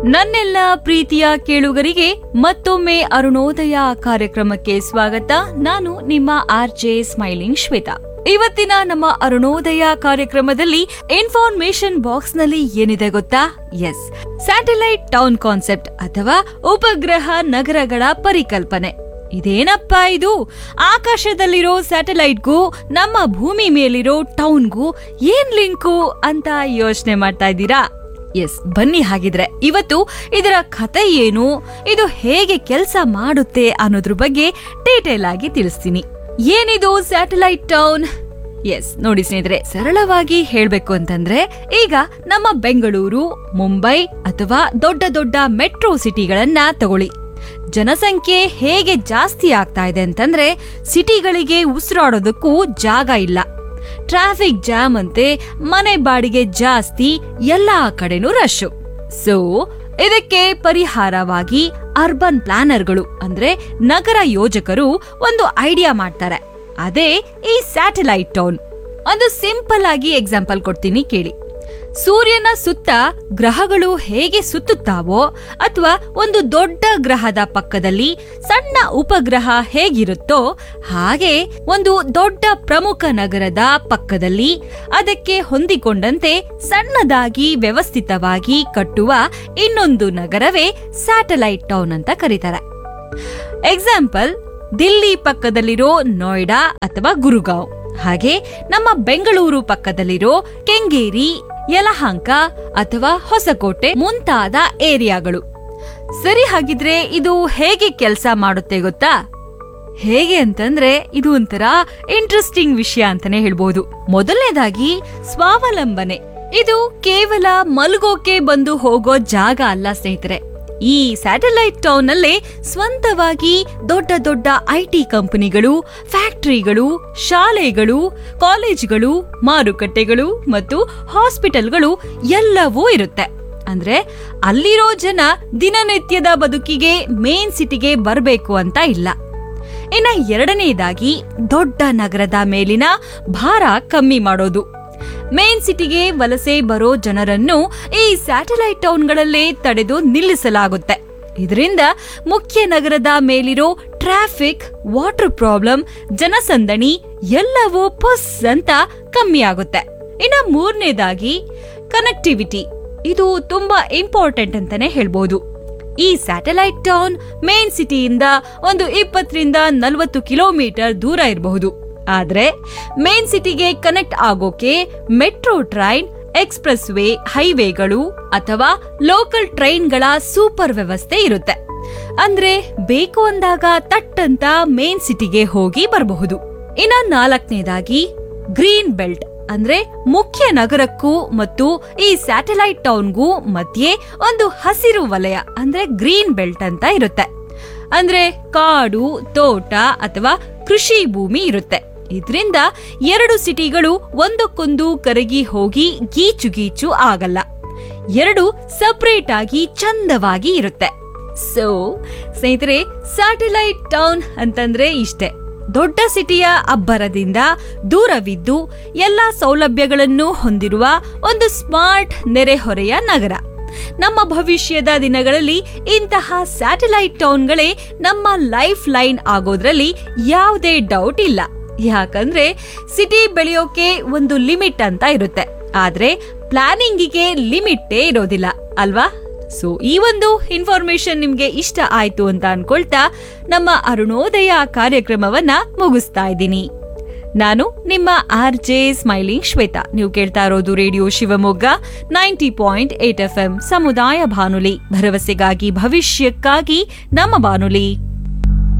ನನ್ನೆಲ್ಲ ಪ್ರೀತಿಯ ಕೇಳುಗರಿಗೆ ಮತ್ತೊಮ್ಮೆ ಅರುಣೋದಯ ಕಾರ್ಯಕ್ರಮಕ್ಕೆ ಸ್ವಾಗತ ನಾನು ನಿಮ್ಮ ಆರ್ ಜೆ ಸ್ಮೈಲಿಂಗ್ ಶ್ವೇತಾ ಇವತ್ತಿನ ನಮ್ಮ ಅರುಣೋದಯ ಕಾರ್ಯಕ್ರಮದಲ್ಲಿ ಇನ್ಫಾರ್ಮೇಶನ್ ಬಾಕ್ಸ್ ನಲ್ಲಿ ಏನಿದೆ ಗೊತ್ತಾ ಎಸ್ ಸ್ಯಾಟಲೈಟ್ ಟೌನ್ ಕಾನ್ಸೆಪ್ಟ್ ಅಥವಾ ಉಪಗ್ರಹ ನಗರಗಳ ಪರಿಕಲ್ಪನೆ ಇದೇನಪ್ಪ ಇದು ಆಕಾಶದಲ್ಲಿರೋ ಸ್ಯಾಟಲೈಟ್ಗೂ ನಮ್ಮ ಭೂಮಿ ಮೇಲಿರೋ ಟೌನ್ಗೂ ಏನ್ ಲಿಂಕು ಅಂತ ಯೋಚನೆ ಮಾಡ್ತಾ ಇದ್ದೀರಾ ಎಸ್ ಬನ್ನಿ ಹಾಗಿದ್ರೆ ಇವತ್ತು ಇದರ ಕಥೆ ಏನು ಇದು ಹೇಗೆ ಕೆಲಸ ಮಾಡುತ್ತೆ ಅನ್ನೋದ್ರ ಬಗ್ಗೆ ಡೀಟೇಲ್ ಆಗಿ ತಿಳಿಸ್ತೀನಿ ಏನಿದು ಸ್ಯಾಟಲೈಟ್ ಟೌನ್ ಎಸ್ ನೋಡಿ ಸ್ನೇಹಿತರೆ ಸರಳವಾಗಿ ಹೇಳ್ಬೇಕು ಅಂತಂದ್ರೆ ಈಗ ನಮ್ಮ ಬೆಂಗಳೂರು ಮುಂಬೈ ಅಥವಾ ದೊಡ್ಡ ದೊಡ್ಡ ಮೆಟ್ರೋ ಸಿಟಿಗಳನ್ನ ತಗೊಳ್ಳಿ ಜನಸಂಖ್ಯೆ ಹೇಗೆ ಜಾಸ್ತಿ ಆಗ್ತಾ ಇದೆ ಅಂತಂದ್ರೆ ಸಿಟಿಗಳಿಗೆ ಉಸಿರಾಡೋದಕ್ಕೂ ಜಾಗ ಇಲ್ಲ ಟ್ರಾಫಿಕ್ ಜಾಮ್ ಅಂತೆ ಮನೆ ಬಾಡಿಗೆ ಜಾಸ್ತಿ ಎಲ್ಲಾ ಕಡೆನೂ ರಶ್ ಸೊ ಇದಕ್ಕೆ ಪರಿಹಾರವಾಗಿ ಅರ್ಬನ್ ಪ್ಲಾನರ್ಗಳು ಅಂದ್ರೆ ನಗರ ಯೋಜಕರು ಒಂದು ಐಡಿಯಾ ಮಾಡ್ತಾರೆ ಅದೇ ಈ ಸ್ಯಾಟಲೈಟ್ ಟೌನ್ ಒಂದು ಸಿಂಪಲ್ ಆಗಿ ಎಕ್ಸಾಂಪಲ್ ಕೊಡ್ತೀನಿ ಕೇಳಿ ಸೂರ್ಯನ ಸುತ್ತ ಗ್ರಹಗಳು ಹೇಗೆ ಸುತ್ತುತ್ತಾವೋ ಅಥವಾ ಒಂದು ದೊಡ್ಡ ಗ್ರಹದ ಪಕ್ಕದಲ್ಲಿ ಸಣ್ಣ ಉಪಗ್ರಹ ಹೇಗಿರುತ್ತೋ ಹಾಗೆ ಒಂದು ದೊಡ್ಡ ಪ್ರಮುಖ ನಗರದ ಪಕ್ಕದಲ್ಲಿ ಅದಕ್ಕೆ ಹೊಂದಿಕೊಂಡಂತೆ ಸಣ್ಣದಾಗಿ ವ್ಯವಸ್ಥಿತವಾಗಿ ಕಟ್ಟುವ ಇನ್ನೊಂದು ನಗರವೇ ಸ್ಯಾಟಲೈಟ್ ಟೌನ್ ಅಂತ ಕರೀತಾರೆ ಎಕ್ಸಾಂಪಲ್ ದಿಲ್ಲಿ ಪಕ್ಕದಲ್ಲಿರೋ ನೋಯ್ಡಾ ಅಥವಾ ಗುರುಗಾಂವ್ ಹಾಗೆ ನಮ್ಮ ಬೆಂಗಳೂರು ಪಕ್ಕದಲ್ಲಿರೋ ಕೆಂಗೇರಿ ಯಲಹಂಕ ಅಥವಾ ಹೊಸಕೋಟೆ ಮುಂತಾದ ಏರಿಯಾಗಳು ಸರಿ ಹಾಗಿದ್ರೆ ಇದು ಹೇಗೆ ಕೆಲಸ ಮಾಡುತ್ತೆ ಗೊತ್ತಾ ಹೇಗೆ ಅಂತಂದ್ರೆ ಇದು ಒಂಥರ ಇಂಟ್ರೆಸ್ಟಿಂಗ್ ವಿಷಯ ಅಂತಾನೆ ಹೇಳ್ಬೋದು ಮೊದಲನೇದಾಗಿ ಸ್ವಾವಲಂಬನೆ ಇದು ಕೇವಲ ಮಲ್ಗೋಕೆ ಬಂದು ಹೋಗೋ ಜಾಗ ಅಲ್ಲ ಸ್ನೇಹಿತರೆ ಈ ಸ್ಯಾಟಲೈಟ್ ಟೌನ್ ನಲ್ಲೇ ಸ್ವಂತವಾಗಿ ದೊಡ್ಡ ದೊಡ್ಡ ಐಟಿ ಕಂಪನಿಗಳು ಫ್ಯಾಕ್ಟರಿಗಳು ಶಾಲೆಗಳು ಕಾಲೇಜ್ಗಳು ಮಾರುಕಟ್ಟೆಗಳು ಮತ್ತು ಹಾಸ್ಪಿಟಲ್ಗಳು ಎಲ್ಲವೂ ಇರುತ್ತೆ ಅಂದ್ರೆ ಅಲ್ಲಿರೋ ಜನ ದಿನನಿತ್ಯದ ಬದುಕಿಗೆ ಮೇನ್ ಸಿಟಿಗೆ ಬರಬೇಕು ಅಂತ ಇಲ್ಲ ಇನ್ನ ಎರಡನೇದಾಗಿ ದೊಡ್ಡ ನಗರದ ಮೇಲಿನ ಭಾರ ಕಮ್ಮಿ ಮಾಡೋದು ಮೇನ್ ಸಿಟಿಗೆ ವಲಸೆ ಬರೋ ಜನರನ್ನು ಈ ಸ್ಯಾಟಲೈಟ್ ಟೌನ್ಗಳಲ್ಲೇ ತಡೆದು ನಿಲ್ಲಿಸಲಾಗುತ್ತೆ ಇದರಿಂದ ಮುಖ್ಯ ನಗರದ ಮೇಲಿರೋ ಟ್ರಾಫಿಕ್ ವಾಟರ್ ಪ್ರಾಬ್ಲಮ್ ಜನಸಂದಣಿ ಎಲ್ಲವೂ ಪುಸ್ ಅಂತ ಕಮ್ಮಿ ಆಗುತ್ತೆ ಇನ್ನ ಮೂರನೇದಾಗಿ ಕನೆಕ್ಟಿವಿಟಿ ಇದು ತುಂಬಾ ಇಂಪಾರ್ಟೆಂಟ್ ಅಂತಾನೆ ಹೇಳ್ಬೋದು ಈ ಸ್ಯಾಟಲೈಟ್ ಟೌನ್ ಮೇನ್ ಸಿಟಿಯಿಂದ ಒಂದು ಇಪ್ಪತ್ತರಿಂದ ನಲವತ್ತು ಕಿಲೋಮೀಟರ್ ದೂರ ಇರಬಹುದು ಆದ್ರೆ ಮೇನ್ ಸಿಟಿಗೆ ಕನೆಕ್ಟ್ ಆಗೋಕೆ ಮೆಟ್ರೋ ಟ್ರೈನ್ ಎಕ್ಸ್ಪ್ರೆಸ್ ವೇ ಹೈವೇಗಳು ಅಥವಾ ಲೋಕಲ್ ಟ್ರೈನ್ಗಳ ಸೂಪರ್ ವ್ಯವಸ್ಥೆ ಇರುತ್ತೆ ಅಂದ್ರೆ ಬೇಕು ಅಂದಾಗ ತಟ್ಟಂತ ಮೇನ್ ಸಿಟಿಗೆ ಹೋಗಿ ಬರಬಹುದು ಇನ್ನ ನಾಲ್ಕನೇದಾಗಿ ಗ್ರೀನ್ ಬೆಲ್ಟ್ ಅಂದ್ರೆ ಮುಖ್ಯ ನಗರಕ್ಕೂ ಮತ್ತು ಈ ಸ್ಯಾಟಲೈಟ್ ಟೌನ್ಗೂ ಮಧ್ಯೆ ಒಂದು ಹಸಿರು ವಲಯ ಅಂದ್ರೆ ಗ್ರೀನ್ ಬೆಲ್ಟ್ ಅಂತ ಇರುತ್ತೆ ಅಂದ್ರೆ ಕಾಡು ತೋಟ ಅಥವಾ ಕೃಷಿ ಭೂಮಿ ಇರುತ್ತೆ ಇದರಿಂದ ಎರಡು ಸಿಟಿಗಳು ಒಂದಕ್ಕೊಂದು ಕರಗಿ ಹೋಗಿ ಗೀಚು ಗೀಚು ಆಗಲ್ಲ ಎರಡು ಸಪರೇಟ್ ಆಗಿ ಚಂದವಾಗಿ ಇರುತ್ತೆ ಸೊ ಸ್ನೇಹಿತರೆ ಸ್ಯಾಟಲೈಟ್ ಟೌನ್ ಅಂತಂದ್ರೆ ಇಷ್ಟೇ ದೊಡ್ಡ ಸಿಟಿಯ ಅಬ್ಬರದಿಂದ ದೂರವಿದ್ದು ಎಲ್ಲಾ ಸೌಲಭ್ಯಗಳನ್ನು ಹೊಂದಿರುವ ಒಂದು ಸ್ಮಾರ್ಟ್ ನೆರೆಹೊರೆಯ ನಗರ ನಮ್ಮ ಭವಿಷ್ಯದ ದಿನಗಳಲ್ಲಿ ಇಂತಹ ಸ್ಯಾಟಲೈಟ್ ಟೌನ್ಗಳೇ ನಮ್ಮ ಲೈಫ್ ಲೈನ್ ಆಗೋದ್ರಲ್ಲಿ ಯಾವುದೇ ಡೌಟ್ ಇಲ್ಲ ಯಾಕಂದ್ರೆ ಸಿಟಿ ಬೆಳೆಯೋಕೆ ಒಂದು ಲಿಮಿಟ್ ಅಂತ ಇರುತ್ತೆ ಆದ್ರೆ ಪ್ಲಾನಿಂಗಿಗೆ ಲಿಮಿಟೇ ಇರೋದಿಲ್ಲ ಅಲ್ವಾ ಸೊ ಈ ಒಂದು ಇನ್ಫಾರ್ಮೇಶನ್ ನಿಮ್ಗೆ ಇಷ್ಟ ಆಯ್ತು ಅಂತ ಅನ್ಕೊಳ್ತಾ ನಮ್ಮ ಅರುಣೋದಯ ಕಾರ್ಯಕ್ರಮವನ್ನ ಮುಗಿಸ್ತಾ ಇದ್ದೀನಿ ನಾನು ನಿಮ್ಮ ಆರ್ ಜೆ ಸ್ಮೈಲಿಂಗ್ ಶ್ವೇತಾ ನೀವು ಕೇಳ್ತಾ ಇರೋದು radio Shivamogga ninety point eight F M ಸಮುದಾಯ ಬಾನುಲಿ ಭರವಸೆಗಾಗಿ ಭವಿಷ್ಯಕ್ಕಾಗಿ ನಮ್ಮ ಬಾನುಲಿ